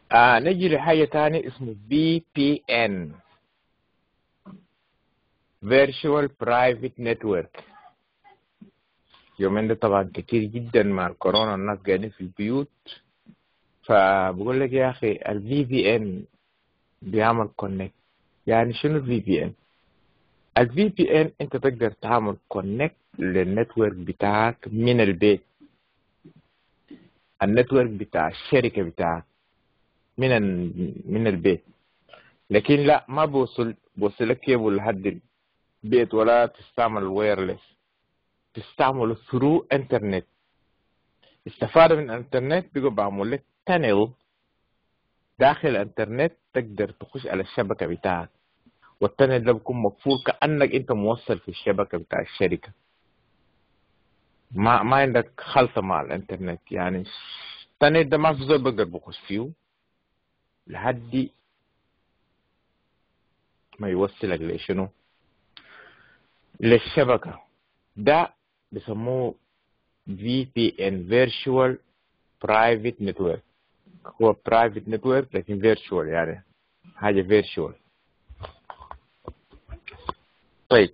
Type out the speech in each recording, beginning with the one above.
آه نجي لحاجة تاني اسمه VPN Virtual Private Network يومين ده طبعا كتير جدا مع الكورونا الناس قاعدين في البيوت فبقول لك يا اخي الفي بي ان بيعمل كونكت يعني شنو الفي بي ان الفي بي ان انت تقدر تعمل كونكت للنتورك بتاعك من البيت النتورك بتاع الشركة بتاعك من من البيت لكن لا ما بوصل بوصلك كيبل لحد البيت ولا تستعمل الوايرلس تستعمله ثرو انترنت استفاد من الانترنت بيقول بعمل لك تانل داخل الانترنت تقدر تخش على الشبكة بتاعك والتانل ده بيكون مقفول كأنك انت موصل في الشبكة بتاع الشركة ما ما عندك خلطة مع الانترنت يعني التانل ده ما في زول بقدر بخش فيه لحد ما يوصلك لشنو للشبكة ده بيسموه VPN Virtual Private Network هو Private Network لكن Virtual يعني حاجة Virtual طيب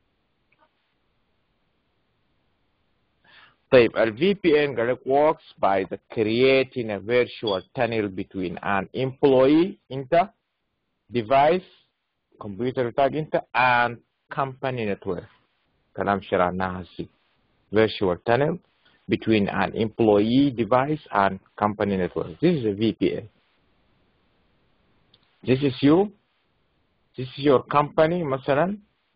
طيب ال VPN قال لك works by the creating a virtual tunnel between an employee انت device كمبيوتر بتاعك انت and company network كلام شرعناها هسي virtual tunnel between an employee device and company network this is a VPN this is you this is your company مثلا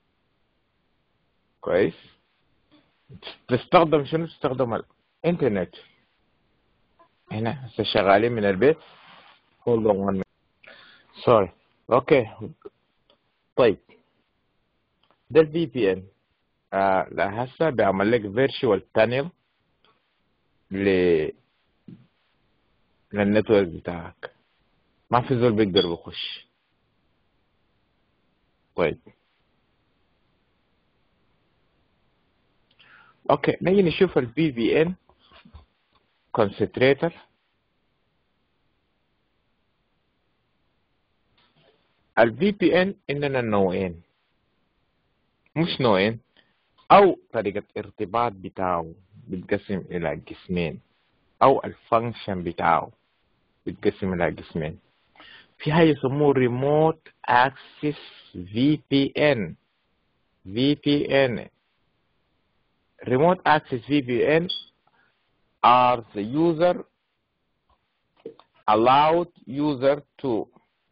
كويس تستخدم شنو تستخدم الانترنت هنا هسه شغالين من البيت hold on one minute sorry اوكي طيب ده الفي بي ان آه لا هسه بيعمل لك فيرتشوال تانل ل للنتورك بتاعك ما في زول بيقدر يخش طيب اوكي نيجي نشوف البي في ان كونسنتريتر الفي بي ان اننا نوعين مش نوعين او طريقة ارتباط بتاعه بيتقسم الى قسمين او الفانكشن بتاعه بيتقسم الى قسمين في حاجة يسموه ريموت اكسس في بي ان في بي ان remote access VPN are the user allowed user to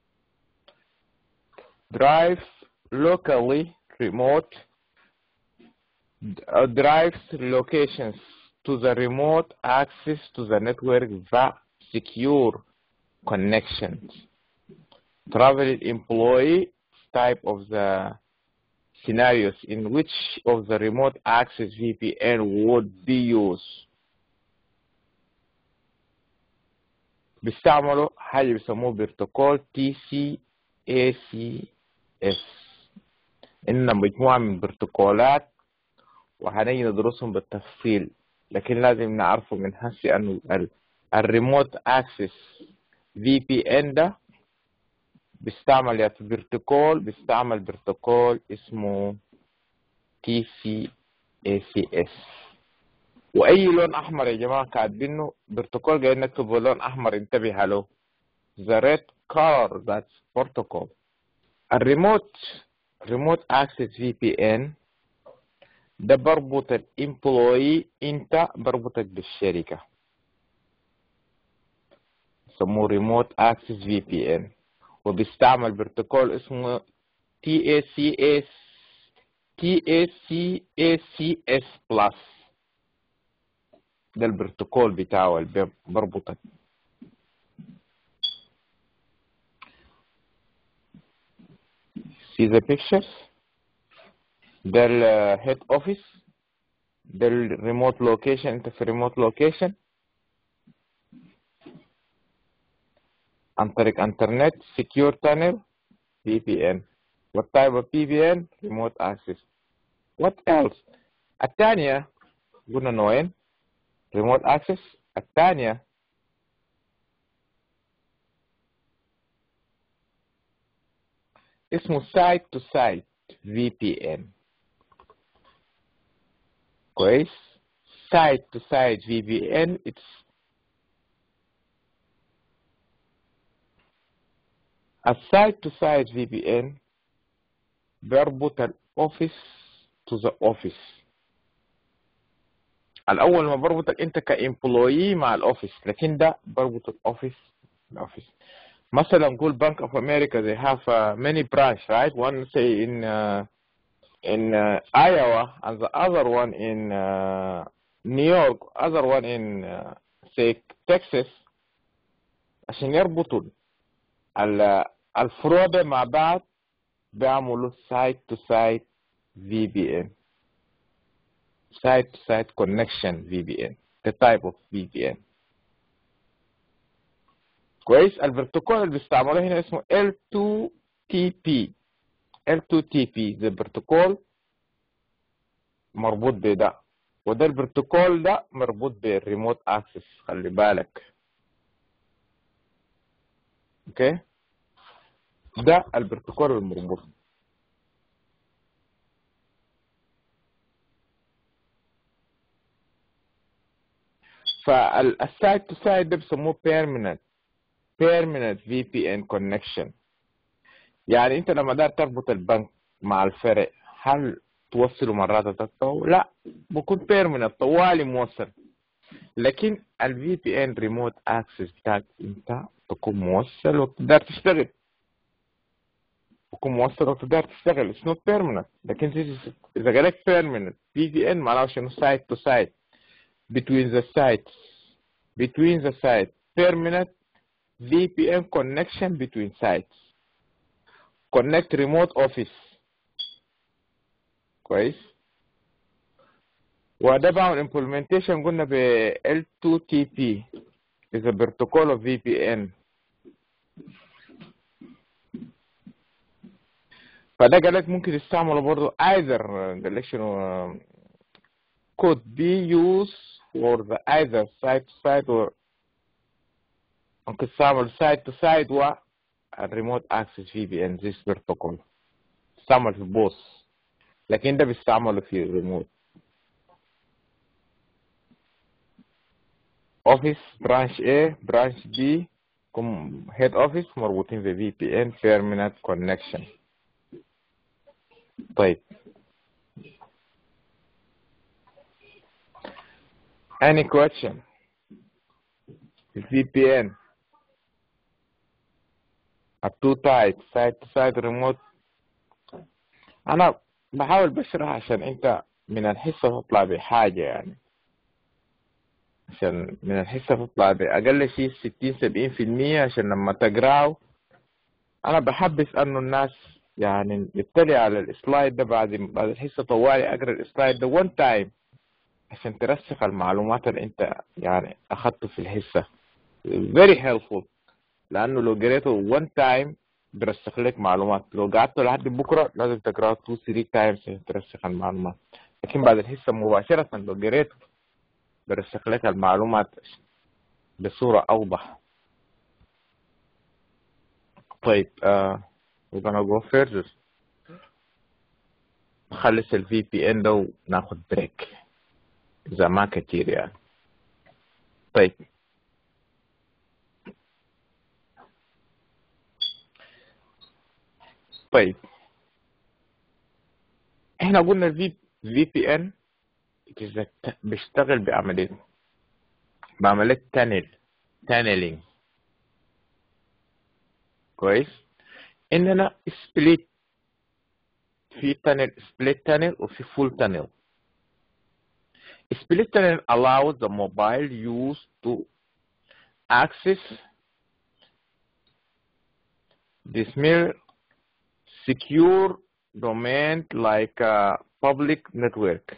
drive locally remote uh, drives locations to the remote access to the network via secure connections. Travel employee type of the scenarios in which of the remote access VPN would be used بيستعملوا حاجة بيسموه بروتوكول تي سي اي سي اس إن مجموعة من بروتوكولات وهنيجي ندرسهم بالتفصيل لكن لازم نعرفه من هسي أنه الريموت اكسس في بي ان ده بيستعمل يا بروتوكول بيستعمل بروتوكول اسمه تي سي اي سي اس واي لون احمر يا جماعه كاتبينه بروتوكول جاي نكتبه لون احمر انتبه له the red color that's protocol الريموت ريموت اكسس في بي ان ده بربط الامبلوي انت بربطك بالشركه يسموه ريموت اكسس في بي ان وبيستعمل بروتوكول اسمه تي اي سي اس تي اي سي اي سي اس بلس ده البروتوكول بتاعه اللي بربطك see the pictures ده الهيد اوفيس ده الريموت لوكيشن انت في ريموت لوكيشن عن طريق انترنت secure tunnel VPN what type of VPN remote access what else الثانية قلنا نوعين remote access الثانية اسمه سايت تو سايت في بي ان كويس سايت تو سايت في بي ان اتس السايت تو سايت في بي ان بيربط الاوفيس تو ذا اوفيس الاول ما بربطك انت كامبلوي مع الاوفيس لكن ده بربط الاوفيس الاوفيس مثلا نقول بنك اوف امريكا they have uh, many branch right one say in uh, in uh, Iowa and the other one in uh, New York other one in uh, say Texas عشان يربطوا ال- الفروع دي مع بعض بيعملوا سايت تو سايت في بي ان site to site connection VPN the type of VPN كويس البروتوكول اللي بيستعملوه هنا اسمه L2TP L2TP ده بروتوكول مربوط بده وده البروتوكول ده مربوط بالريموت اكسس خلي بالك اوكي ده البروتوكول المربوط فالسايت تو سايت ده بيسموه permanent permanent VPN connection يعني انت لما دار تربط البنك مع الفرع هل توصله مرات وتقطعه؟ لا بكون permanent طوالي موصل لكن ال VPN remote access بتاعك انت تكون موصل وتقدر تشتغل تكون موصل وتقدر تشتغل it's not permanent لكن this is- اذا قالك permanent VPN معناه شنو site to site between the sites between the sites permanent VPN connection between sites connect remote office كويس وده بعمل implementation قلنا ب L2TP is a protocol of VPN فده قال لك ممكن تستعمله برضه either قال لك شنو could be used for the either site to site or ممكن تستعمل site to site و remote access VPN this protocol تستعمل في بوث لكن ده بيستعمله في remote office branch A branch B كم head office مربوطين في VPN permanent connection طيب any question VPN at two types side to side remote انا بحاول بشرح عشان انت من الحصة تطلع بحاجة يعني عشان من الحصة تطلع بأقل شيء ستين سبعين في المية عشان لما تقراه أنا بحبس أنه الناس يعني يطلع على السلايد ده بعد بعد الحصة طوالي أقرأ السلايد ده one time عشان ترسخ المعلومات اللي أنت يعني أخدته في الحصة very helpful لأنه لو قريته one time بيرسخ لك معلومات لو قعدت لحد بكرة لازم تقرأه two three times عشان ترسخ المعلومات لكن بعد الحصة مباشرة لو قريته برسخ لك المعلومات بصورة أوضح طيب uh, we're gonna go further نخلص ال VPN ده وناخد بريك إذا ما كتير يعني طيب طيب احنا قلنا ال VPN إذا ت- بيشتغل بعملية بعملية تانل تانلينج كويس إننا سبليت في تانل سبليت تانل وفي فول تانل split tunnel allows the mobile use to access this mere secure domain like a public network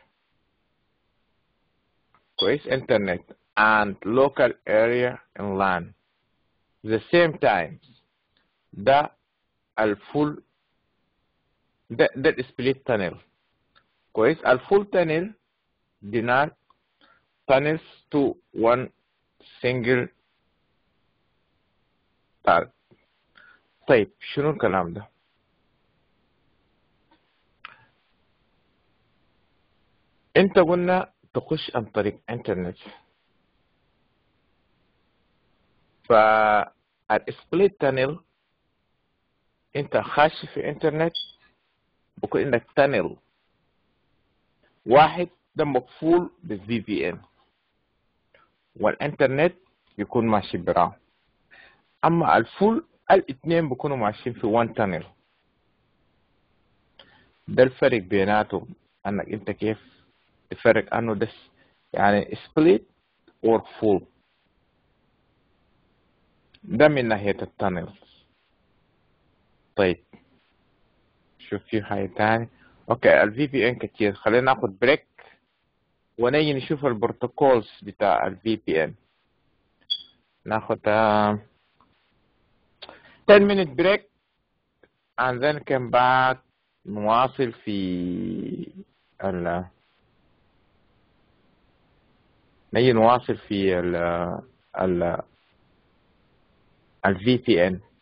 كويس internet and local area and LAN the same time ده الفول ده ده السبليت تانل كويس الفول تانل denote tunnels to one single target طيب شنو الكلام ده انت قلنا تخش عن طريق انترنت فالسبليت تانل انت خاش في انترنت بكون عندك تانل واحد ده مقفول بالفي بي ان والانترنت يكون ماشي براه اما الفول الاثنين بيكونوا ماشيين في وان تانل ده الفرق بيناتهم انك انت كيف تفرق انه ده يعني سبليت اور فول ده من ناحية التانل طيب شوف في حاجة تاني اوكي الفي بي ان كتير خلينا ناخد بريك ونيجي نشوف البروتوكولز بتاع الفي بي ان ناخد uh, 10 minute break and then come back نواصل في ال نيجي نواصل في ال ال ال VPN